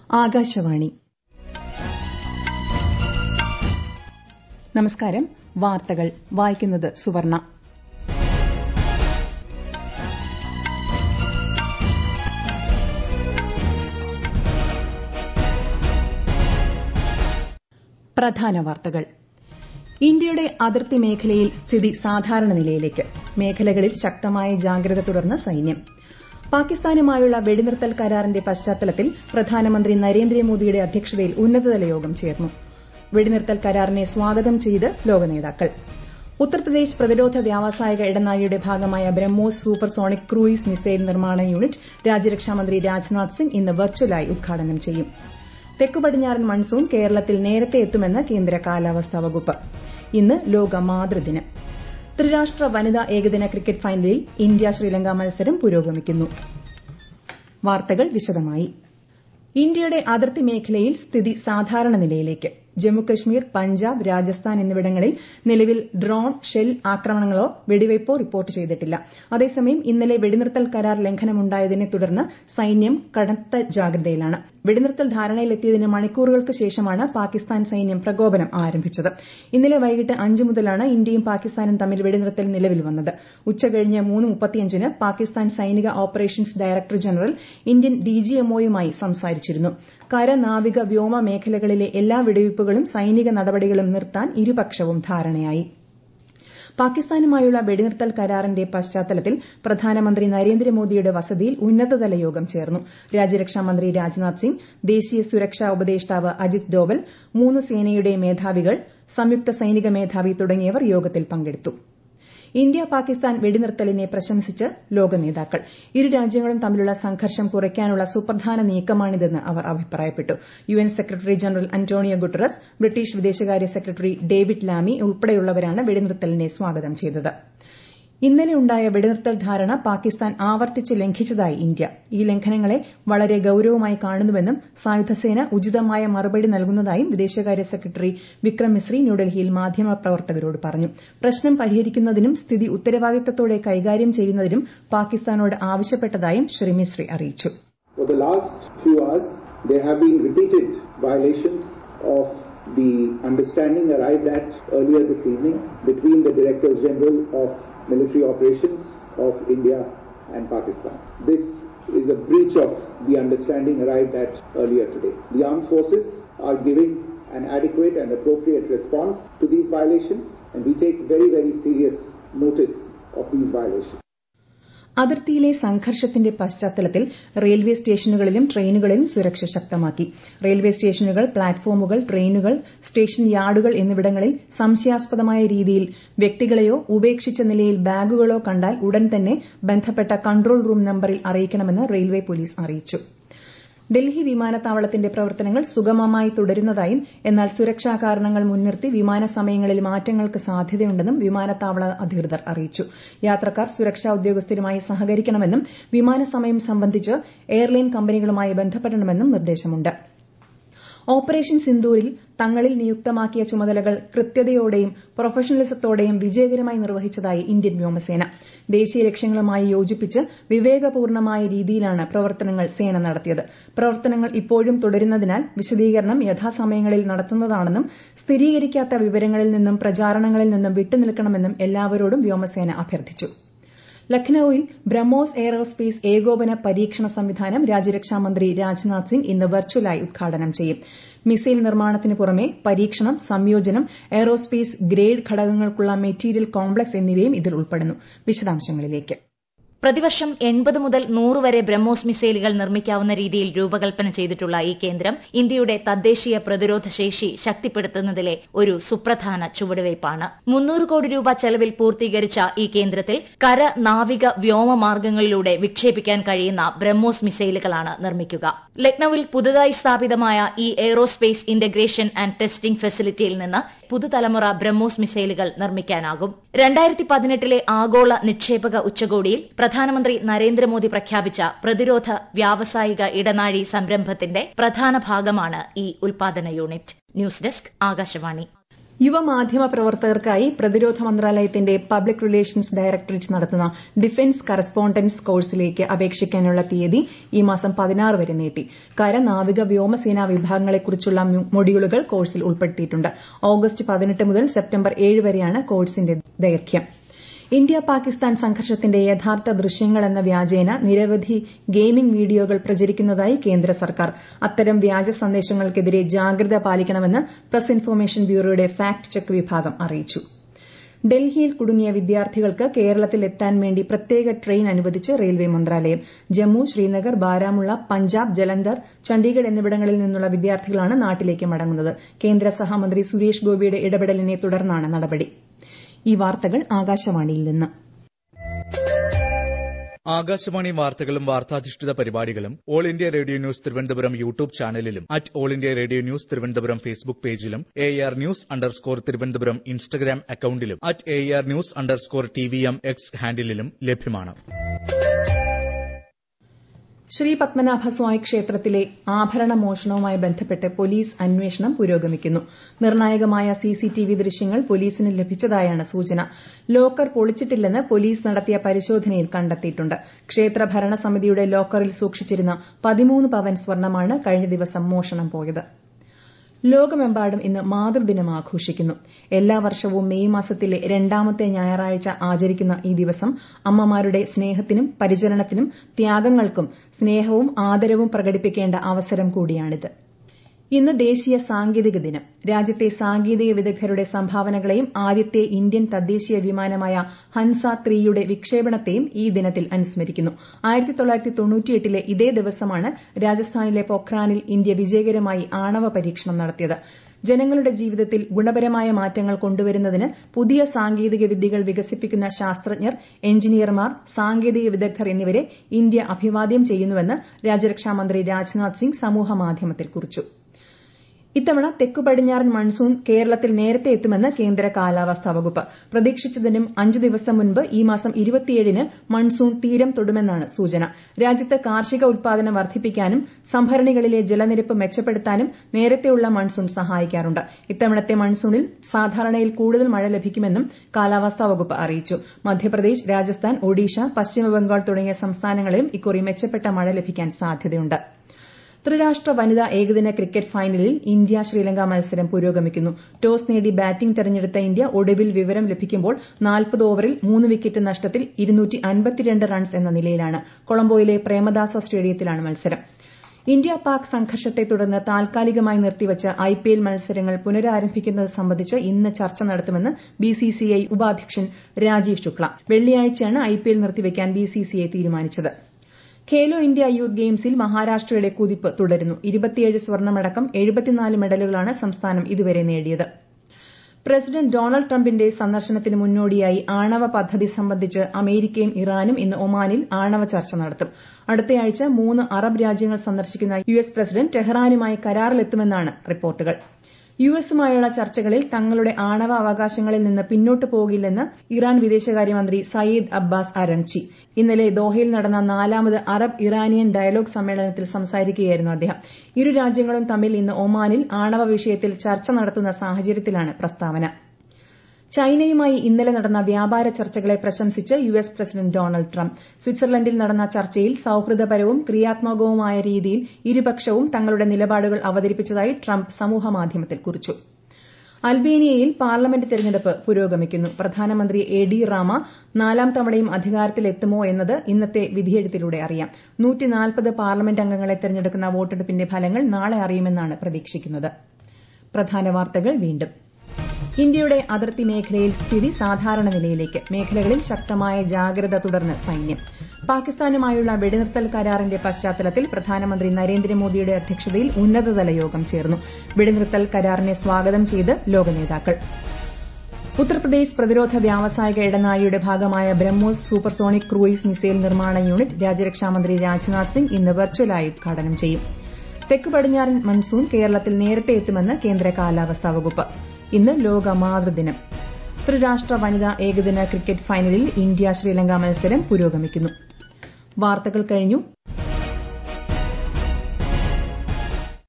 ആകാശവാണി നമസ്കാരം വാർത്തകൾ വായിക്കുന്നത് സുവർണ പ്രധാന വാർത്തകൾ ഇന്ത്യയുടെ അതിർത്തി മേഖലയിൽ സ്ഥിതി സാധാരണ നിലയിലേക്ക് മേഖലകളിൽ ശക്തമായ ജാഗ്രത തുടർന്ന് സൈന്യം പാകിസ്ഥാനുമായുള്ള വെടിനിർത്തൽ കരാറിന്റെ പശ്ചാത്തലത്തിൽ പ്രധാനമന്ത്രി നരേന്ദ്രമോദിയുടെ അധ്യക്ഷതയിൽ ഉന്നതതല യോഗം ചേർന്നു വെടിനിർത്തൽ കരാറിനെ സ്വാഗതം ചെയ്ത് ലോകനേതാക്കൾ ഉത്തർപ്രദേശ് പ്രതിരോധ വ്യാവസായിക ഇടനാഴിയുടെ ഭാഗമായ ബ്രഹ്മോസ് സൂപ്പർസോണിക് ക്രൂയിസ് മിസൈൽ നിർമ്മാണ യൂണിറ്റ് രാജ്യരക്ഷാമന്ത്രി രാജ്നാഥ് സിംഗ് ഇന്ന് വെർച്വലായി ഉദ്ഘാടനം ചെയ്യും തെക്കു പടിഞ്ഞാറൻ മൺസൂൺ കേരളത്തിൽ നേരത്തെ എത്തുമെന്ന് കേന്ദ്ര കാലാവസ്ഥാ വകുപ്പ് ഇന്ന് ലോക മാതൃദിനം ത്രിരാഷ്ട്ര വനിതാ ഏകദിന ക്രിക്കറ്റ് ഫൈനലിൽ ഇന്ത്യ ശ്രീലങ്ക മത്സരം പുരോഗമിക്കുന്നു വാർത്തകൾ വിശദമായി ഇന്ത്യയുടെ അതിർത്തി മേഖലയിൽ സ്ഥിതി സാധാരണ നിലയിലേക്ക് ജമ്മുകശ്മീർ പഞ്ചാബ് രാജസ്ഥാൻ എന്നിവിടങ്ങളിൽ നിലവിൽ ഡ്രോൺ ഷെൽ ആക്രമണങ്ങളോ വെടിവയ്പോ റിപ്പോർട്ട് ചെയ്തിട്ടില്ല അതേസമയം ഇന്നലെ വെടിനിർത്തൽ കരാർ ലംഘനമുണ്ടായതിനെ തുടർന്ന് സൈന്യം കനത്ത ജാഗ്രതയിലാണ് വെടിനിർത്തൽ ധാരണയിലെത്തിയതിന് മണിക്കൂറുകൾക്ക് ശേഷമാണ് പാകിസ്ഥാൻ സൈന്യം പ്രകോപനം ആരംഭിച്ചത് ഇന്നലെ വൈകിട്ട് അഞ്ച് മുതലാണ് ഇന്ത്യയും പാകിസ്ഥാനും തമ്മിൽ വെടിനിർത്തൽ നിലവിൽ വന്നത് ഉച്ചകഴിഞ്ഞ് മൂന്ന് മുപ്പത്തിയഞ്ചിന് പാകിസ്ഥാൻ സൈനിക ഓപ്പറേഷൻസ് ഡയറക്ടർ ജനറൽ ഇന്ത്യൻ ഡിജിഎംഒയുമായി സംസാരിച്ചിരുന്നു കര നാവിക വ്യോമ മേഖലകളിലെ എല്ലാ വെടിവയ്പ്പുകളും സൈനിക നടപടികളും നിർത്താൻ ഇരുപക്ഷവും ധാരണയായി പാകിസ്ഥാനുമായുള്ള വെടിനിർത്തൽ കരാറിന്റെ പശ്ചാത്തലത്തിൽ പ്രധാനമന്ത്രി നരേന്ദ്രമോദിയുടെ വസതിയിൽ ഉന്നതതല യോഗം ചേർന്നു രാജ്യരക്ഷാമന്ത്രി രാജ്നാഥ് സിംഗ് ദേശീയ സുരക്ഷാ ഉപദേഷ്ടാവ് അജിത് ഡോവൽ മൂന്ന് സേനയുടെ മേധാവികൾ സംയുക്ത സൈനിക മേധാവി തുടങ്ങിയവർ യോഗത്തിൽ പങ്കെടുത്തു ഇന്ത്യ പാകിസ്ഥാൻ വെടിനിർത്തലിനെ പ്രശംസിച്ച് ലോക നേതാക്കൾ ഇരു രാജ്യങ്ങളും തമ്മിലുള്ള സംഘർഷം കുറയ്ക്കാനുള്ള സുപ്രധാന നീക്കമാണിതെന്ന് അവർ അഭിപ്രായപ്പെട്ടു UN secretary general Antonio Guterres British വിദേശകാര്യ സെക്രട്ടറി ഡേവിഡ് ലാമി ഉൾപ്പെടെയുള്ളവരാണ് വെടിനിർത്തലിനെ സ്വാഗതം ചെയ്തത് ഇന്നലെ ഉണ്ടായ വെടിനിർത്തൽ ധാരണ പാകിസ്ഥാൻ ആവർത്തിച്ച് ലംഘിച്ചതായി ഇന്ത്യ ഈ ലംഘനങ്ങളെ വളരെ ഗൌരവമായി കാണുന്നുവെന്നും സായുധസേന ഉചിതമായ മറുപടി നൽകുന്നതായും വിദേശകാര്യ സെക്രട്ടറി വിക്രം മിസ്രി ന്യൂഡൽഹിയിൽ മാധ്യമപ്രവർത്തകരോട് പറഞ്ഞു പ്രശ്നം പരിഹരിക്കുന്നതിനും സ്ഥിതി ഉത്തരവാദിത്തത്തോടെ കൈകാര്യം ചെയ്യുന്നതിനും പാകിസ്ഥാനോട് ആവശ്യപ്പെട്ടതായും ശ്രീ മിസ്രി അറിയിച്ചു For the last few hours, there have been repeated violations of the understanding arrived at earlier this evening between the Directors General of military operations of India and Pakistan. This is a breach of the understanding arrived at earlier today. The armed forces are giving an adequate and appropriate response to these violations and we take very, very serious notice of these violations. അതിർത്തിയിലെ സംഘർഷത്തിന്റെ പശ്ചാത്തലത്തിൽ railway സ്റ്റേഷനുകളിലും ട്രെയിനുകളിലും സുരക്ഷ ശക്തമാക്കി railway സ്റ്റേഷനുകൾ പ്ലാറ്റ്ഫോമുകൾ ട്രെയിനുകൾ station യാർഡുകൾ എന്നിവിടങ്ങളിൽ സംശയാസ്പദമായ രീതിയിൽ വ്യക്തികളെയോ ഉപേക്ഷിച്ച നിലയിൽ ബാഗുകളോ കണ്ടാൽ ഉടൻ തന്നെ ബന്ധപ്പെട്ട കൺട്രോൾ റൂം നമ്പറിൽ അറിയിക്കണമെന്ന് റെയിൽവേ പോലീസ് അറിയിച്ചു ഡൽഹി വിമാനത്താവളത്തിന്റെ പ്രവർത്തനങ്ങൾ സുഗമമായി തുടരുന്നതായും എന്നാൽ സുരക്ഷാ കാരണങ്ങൾ മുൻനിർത്തി വിമാന സമയങ്ങളിൽ മാറ്റങ്ങൾക്ക് സാധ്യതയുണ്ടെന്നും വിമാനത്താവള അധികൃതർ അറിയിച്ചു യാത്രക്കാർ സുരക്ഷാ ഉദ്യോഗസ്ഥരുമായി സഹകരിക്കണമെന്നും വിമാന സമയം സംബന്ധിച്ച് എയർലൈൻ കമ്പനികളുമായി ബന്ധപ്പെടണമെന്നും നിർദ്ദേശമുണ്ട് ഓപ്പറേഷൻ സിന്ദൂരിൽ തങ്ങളിൽ നിയുക്തമാക്കിയ ചുമതലകൾ കൃത്യതയോടെയും പ്രൊഫഷണലിസത്തോടെയും വിജയകരമായി നിർവഹിച്ചതായി ഇന്ത്യൻ വ്യോമസേന ദേശീയ ലക്ഷ്യങ്ങളുമായി യോജിപ്പിച്ച് വിവേകപൂർണമായ രീതിയിലാണ് പ്രവർത്തനങ്ങൾ സേന നടത്തിയത് പ്രവർത്തനങ്ങൾ ഇപ്പോഴും തുടരുന്നതിനാൽ വിശദീകരണം യഥാസമയങ്ങളിൽ നടത്തുന്നതാണെന്നും സ്ഥിരീകരിക്കാത്ത വിവരങ്ങളിൽ നിന്നും പ്രചാരണങ്ങളിൽ നിന്നും വിട്ടുനിൽക്കണമെന്നും എല്ലാവരോടും വ്യോമസേന അഭ്യർത്ഥിച്ചു ലക്നൌവിൽ ബ്രഹ്മോസ് എയറോസ്പേസ് ഏകോപന പരീക്ഷണ സംവിധാനം രാജ്യരക്ഷാമന്ത്രി രാജ്നാഥ് സിംഗ് ഇന്ന് വെർച്വലായി ഉദ്ഘാടനം ചെയ്യും മിസൈൽ നിർമ്മാണത്തിന് പുറമെ പരീക്ഷണം സംയോജനം എയറോസ്പേസ് ഗ്രേഡ് ഘടകങ്ങൾക്കുള്ള മെറ്റീരിയൽ കോംപ്ലക്സ് എന്നിവയും ഇതിൽ ഉൾപ്പെടുന്നു വിശദാംശങ്ങളിലേക്ക് പ്രതിവർഷം എൺപത് മുതൽ നൂറ് വരെ ബ്രഹ്മോസ് മിസൈലുകൾ നിർമ്മിക്കാവുന്ന രീതിയിൽ രൂപകൽപ്പന ചെയ്തിട്ടുള്ള ഈ കേന്ദ്രം ഇന്ത്യയുടെ തദ്ദേശീയ പ്രതിരോധ ശേഷി ശക്തിപ്പെടുത്തുന്നതിലെ ഒരു സുപ്രധാന ചുവടുവയ്പ്പാണ് മുന്നൂറ് കോടി രൂപ ചെലവിൽ പൂർത്തീകരിച്ച ഈ കേന്ദ്രത്തിൽ കര നാവിക വ്യോമ മാർഗങ്ങളിലൂടെ വിക്ഷേപിക്കാൻ കഴിയുന്ന ബ്രഹ്മോസ് മിസൈലുകളാണ് നിർമ്മിക്കുക ലക്നൌവിൽ പുതുതായി സ്ഥാപിതമായ ഈ എയ്റോസ്പേസ് ഇന്റഗ്രേഷൻ ആൻഡ് ടെസ്റ്റിംഗ് ഫെസിലിറ്റിയിൽ നിന്ന് പുതുതലമുറ ബ്രഹ്മോസ് മിസൈലുകൾ നിർമ്മിക്കാനാകും രണ്ടായിരത്തി പതിനെട്ടിലെ ആഗോള നിക്ഷേപക ഉച്ചകോടിയിൽ പ്രധാനമന്ത്രി നരേന്ദ്രമോദി പ്രഖ്യാപിച്ച പ്രതിരോധ വ്യാവസായിക ഇടനാഴി സംരംഭത്തിന്റെ പ്രധാന ഭാഗമാണ് ഈ ഉൽപാദന യൂണിറ്റ് ന്യൂസ് ഡെസ്ക് ആകാശവാണി യുവമാധ്യമ പ്രവർത്തകർക്കായി പ്രതിരോധ മന്ത്രാലയത്തിന്റെ പബ്ലിക് റിലേഷൻസ് ഡയറക്ടറേറ്റ് നടത്തുന്ന ഡിഫൻസ് കറസ്പോണ്ടൻസ് കോഴ്സിലേക്ക് അപേക്ഷിക്കാനുള്ള തീയതി ഈ മാസം പതിനാറ് വരെ നീട്ടി കര നാവിക വ്യോമസേനാ വിഭാഗങ്ങളെക്കുറിച്ചുള്ള മൊഡ്യൂളുകൾ കോഴ്സിൽ ഉൾപ്പെടുത്തിയിട്ടുണ്ട് ഓഗസ്റ്റ് പതിനെട്ട് മുതൽ സെപ്റ്റംബർ ഏഴ് വരെയാണ് കോഴ്സിന്റെ ദൈർഘ്യം ഇന്ത്യ പാകിസ്ഥാൻ സംഘർഷത്തിന്റെ യഥാർത്ഥ ദൃശ്യങ്ങൾ എന്ന വ്യാജേന നിരവധി ഗെയിമിംഗ് വീഡിയോകൾ പ്രചരിക്കുന്നതായി കേന്ദ്ര സർക്കാർ അത്തരം വ്യാജ സന്ദേശങ്ങൾക്കെതിരെ ജാഗ്രത പാലിക്കണമെന്ന് പ്രസ് ഇൻഫർമേഷൻ ബ്യൂറോയുടെ ഫാക്ട് ചെക്ക് വിഭാഗം അറിയിച്ചു ഡൽഹിയിൽ കുടുങ്ങിയ വിദ്യാർത്ഥികൾക്ക് കേരളത്തിൽ എത്താൻ വേണ്ടി പ്രത്യേക ട്രെയിൻ അനുവദിച്ച് റെയിൽവേ മന്ത്രാലയം ജമ്മു ശ്രീനഗർ ബാരാമുള്ള പഞ്ചാബ് ജലന്ധർ ചണ്ഡീഗഡ് എന്നിവിടങ്ങളിൽ നിന്നുള്ള വിദ്യാർത്ഥികളാണ് നാട്ടിലേക്ക് മടങ്ങുന്നത് കേന്ദ്ര സഹമന്ത്രി സുരേഷ് ഗോപിയുടെ ഇടപെടലിനെ തുടർന്നാണ് നടപടി ഈ വാർത്തകൾ ആകാശവാണിയിൽ നിന്ന് ആകാശവാണി വാർത്തകളും വാർത്താധിഷ്ഠിത പരിപാടികളും All India Radio news Thiruvananthapuram YouTube ചാനലിലും at All India Radio news Thiruvananthapuram Facebook പേജിലും A R news underscore Thiruvananthapuram Instagram അക്കൌണ്ടിലും at A R news underscore T V M X ഹാൻഡിലും ലഭ്യമാണ് ശ്രീ പത്മനാഭസ്വാമി ക്ഷേത്രത്തിലെ ആഭരണ മോഷണവുമായി ബന്ധപ്പെട്ട് പോലീസ് അന്വേഷണം പുരോഗമിക്കുന്നു നിർണായകമായ സിസിടിവി ദൃശ്യങ്ങൾ പോലീസിന് ലഭിച്ചതായാണ് സൂചന ലോക്കർ പൊളിച്ചിട്ടില്ലെന്ന് പോലീസ് നടത്തിയ പരിശോധനയിൽ കണ്ടെത്തിയിട്ടുണ്ട് ക്ഷേത്ര ഭരണസമിതിയുടെ ലോക്കറിൽ സൂക്ഷിച്ചിരുന്ന പതിമൂന്ന് പവൻ സ്വർണമാണ് കഴിഞ്ഞ ദിവസം മോഷണം പോയത് ലോകമെമ്പാടും ഇന്ന് മാതൃദിനം ആഘോഷിക്കുന്നു എല്ലാ വർഷവും മെയ് മാസത്തിലെ രണ്ടാമത്തെ ഞായറാഴ്ച ആചരിക്കുന്ന ഈ ദിവസം അമ്മമാരുടെ സ്നേഹത്തിനും പരിചരണത്തിനും ത്യാഗങ്ങൾക്കും സ്നേഹവും ആദരവും പ്രകടിപ്പിക്കേണ്ട അവസരം കൂടിയാണിത് ഇന്ന് ദേശീയ സാങ്കേതിക ദിനം രാജ്യത്തെ സാങ്കേതിക വിദഗ്ധരുടെ സംഭാവനകളെയും ആദ്യത്തെ ഇന്ത്യൻ തദ്ദേശീയ വിമാനമായ ഹൻസ ത്രീയുടെ വിക്ഷേപണത്തെയും ഈ ദിനത്തിൽ അനുസ്മരിക്കുന്നു ആയിരത്തി തൊള്ളായിരത്തി തൊണ്ണൂറ്റിയെട്ടിലെ ഇതേ ദിവസമാണ് രാജസ്ഥാനിലെ പൊഖ്രാനിൽ ഇന്ത്യ വിജയകരമായി ആണവ പരീക്ഷണം നടത്തിയത് ജനങ്ങളുടെ ജീവിതത്തിൽ ഗുണപരമായ മാറ്റങ്ങൾ കൊണ്ടുവരുന്നതിന് പുതിയ സാങ്കേതിക വിദ്യകൾ വികസിപ്പിക്കുന്ന ശാസ്ത്രജ്ഞർ എഞ്ചിനീയർമാർ സാങ്കേതിക വിദഗ്ധർ എന്നിവരെ ഇന്ത്യ അഭിവാദ്യം ചെയ്യുന്നുവെന്ന് രാജ്യരക്ഷാമന്ത്രി രാജ്നാഥ് സിംഗ് സമൂഹമാധ്യമത്തിൽ കുറിച്ചു ഇത്തവണ തെക്കു പടിഞ്ഞാറൻ മൺസൂൺ കേരളത്തിൽ നേരത്തെ എത്തുമെന്ന് കേന്ദ്ര കാലാവസ്ഥാ വകുപ്പ് പ്രതീക്ഷിച്ചതിനും അഞ്ചു ദിവസം മുൻപ് ഈ മാസം ഇരുപത്തിയേഴിന് മൺസൂൺ തീരം തൊടുമെന്നാണ് സൂചന രാജ്യത്ത് കാർഷിക ഉൽപാദനം വർദ്ധിപ്പിക്കാനും സംഭരണികളിലെ ജലനിരപ്പ് മെച്ചപ്പെടുത്താനും നേരത്തെയുള്ള മൺസൂൺ സഹായിക്കാറുണ്ട് ഇത്തവണത്തെ മൺസൂണിൽ സാധാരണയിൽ കൂടുതൽ മഴ ലഭിക്കുമെന്നും കാലാവസ്ഥാ വകുപ്പ് അറിയിച്ചു മധ്യപ്രദേശ് രാജസ്ഥാൻ ഒഡീഷ പശ്ചിമബംഗാൾ തുടങ്ങിയ സംസ്ഥാനങ്ങളിലും ഇക്കുറി മെച്ചപ്പെട്ട മഴ ലഭിക്കാൻ സാധ്യതയുണ്ട് ത്രിരാഷ്ട്ര വനിതാ ഏകദിന ക്രിക്കറ്റ് ഫൈനലിൽ ഇന്ത്യ ശ്രീലങ്ക മത്സരം പുരോഗമിക്കുന്നു ടോസ് നേടി ബാറ്റിംഗ് തെരഞ്ഞെടുത്ത ഇന്ത്യ ഒടുവിൽ വിവരം ലഭിക്കുമ്പോൾ നാൽപ്പത് ഓവറിൽ മൂന്ന് വിക്കറ്റ് നഷ്ടത്തിൽ റൺസ് എന്ന നിലയിലാണ് കൊളംബോയിലെ പ്രേമദാസ സ്റ്റേഡിയത്തിലാണ് മത്സരം ഇന്ത്യ പാക് സംഘർഷത്തെ തുടർന്ന് താൽക്കാലികമായി നിർത്തിവച്ച ഐപിഎൽ മത്സരങ്ങൾ പുനരാരംഭിക്കുന്നത് സംബന്ധിച്ച് ഇന്ന് ചർച്ച നടത്തുമെന്ന് ബിസിസിഐ ഉപാധ്യക്ഷൻ രാജീവ് ശുക്ല വെള്ളിയാഴ്ചയാണ് ഐപിഎൽ നിർത്തിവയ്ക്കാൻ ബിസിസിഐ തീരുമാനിച്ചത് ഖേലോ ഇന്ത്യ യൂത്ത് ഗെയിംസിൽ മഹാരാഷ്ട്രയുടെ കുതിപ്പ് തുടരുന്നു ഇരുപത്തിയേഴ് സ്വർണ്ണമടക്കം എഴുപത്തിനാല് മെഡലുകളാണ് സംസ്ഥാനം ഇതുവരെ നേടിയത് പ്രസിഡന്റ് ഡൊണാൾഡ് ട്രംപിന്റെ സന്ദർശനത്തിന് മുന്നോടിയായി ആണവ പദ്ധതി സംബന്ധിച്ച് അമേരിക്കയും ഇറാനും ഇന്ന് ഒമാനിൽ ആണവ ചർച്ച നടത്തും അടുത്തയാഴ്ച മൂന്ന് അറബ് രാജ്യങ്ങൾ സന്ദർശിക്കുന്ന യു എസ് പ്രസിഡന്റ് ടെഹ്റാനുമായി കരാറിലെത്തുമെന്നാണ് റിപ്പോർട്ടുകൾ യു എസുമായുള്ള ചർച്ചകളിൽ തങ്ങളുടെ ആണവ അവകാശങ്ങളിൽ നിന്ന് പിന്നോട്ട് പോകില്ലെന്ന് ഇറാൻ വിദേശകാര്യമന്ത്രി സയ്യിദ് അബ്ബാസ് അരങ്ചി ഇന്നലെ ദോഹയിൽ നടന്ന നാലാമത് അറബ് ഇറാനിയൻ ഡയലോഗ് സമ്മേളനത്തിൽ സംസാരിക്കുകയായിരുന്നു അദ്ദേഹം ഇരു രാജ്യങ്ങളും തമ്മിൽ ഇന്ന് ഒമാനിൽ ആണവ വിഷയത്തിൽ ചർച്ച നടത്തുന്ന സാഹചര്യത്തിലാണ് പ്രസ്താവന ചൈനയുമായി ഇന്നലെ നടന്ന വ്യാപാര ചർച്ചകളെ പ്രശംസിച്ച് U S president Donald Trump സ്വിറ്റ്സർലൻഡിൽ നടന്ന ചർച്ചയിൽ സൌഹൃദപരവും ക്രിയാത്മകവുമായ രീതിയിൽ ഇരുപക്ഷവും തങ്ങളുടെ നിലപാടുകൾ അവതരിപ്പിച്ചതായി ട്രംപ് സമൂഹമാധ്യമത്തിൽ കുറിച്ചു അൽബേനിയയിൽ പാർലമെന്റ് തെരഞ്ഞെടുപ്പ് പുരോഗമിക്കുന്നു പ്രധാനമന്ത്രി എ ഡി റാമ നാലാം തവണയും അധികാരത്തിലെത്തുമോ എന്നത് ഇന്നത്തെ വിധിയെഴുത്തിലൂടെ അറിയാം പാർലമെന്റ് അംഗങ്ങളെ തെരഞ്ഞെടുക്കുന്ന വോട്ടെടുപ്പിന്റെ ഫലങ്ങൾ നാളെ അറിയുമെന്നാണ് പ്രതീക്ഷിക്കുന്നത് പ്രധാന വാർത്തകൾ വീണ്ടും ഇന്ത്യയുടെ അതിർത്തി മേഖലയിൽ സ്ഥിതി സാധാരണ നിലയിലേക്ക് മേഖലകളിൽ ശക്തമായ ജാഗ്രത തുടർന്ന് സൈന്യം പാകിസ്ഥാനുമായുള്ള വെടിനിർത്തൽ കരാറിന്റെ പശ്ചാത്തലത്തിൽ പ്രധാനമന്ത്രി നരേന്ദ്രമോദിയുടെ അധ്യക്ഷതയിൽ ഉന്നതതല യോഗം ചേർന്നു വെടിനിർത്തൽ കരാറിനെ സ്വാഗതം ചെയ്ത് ലോകനേതാക്കൾ ഉത്തർപ്രദേശ് പ്രതിരോധ വ്യാവസായിക ഇടനാഴിയുടെ ഭാഗമായ ബ്രഹ്മോസ് സൂപ്പർസോണിക് ക്രൂയിസ് മിസൈൽ നിർമ്മാണ യൂണിറ്റ് രാജ്യരക്ഷാമന്ത്രി രാജ്നാഥ് സിംഗ് ഇന്ന് വെർച്വലായി ഉദ്ഘാടനം ചെയ്യും തെക്ക് പടിഞ്ഞാറൻ മൺസൂൺ കേരളത്തിൽ നേരത്തെ എത്തുമെന്ന് കേന്ദ്ര കാലാവസ്ഥാ വകുപ്പ് ഇന്ന് ലോക മാതൃദിനം ത്രിരാഷ്ട്ര വനിതാ ഏകദിന ക്രിക്കറ്റ് ഫൈനലിൽ ഇന്ത്യ ശ്രീലങ്ക മത്സരം പുരോഗമിക്കുന്നു വാർത്തകൾ കഴിഞ്ഞു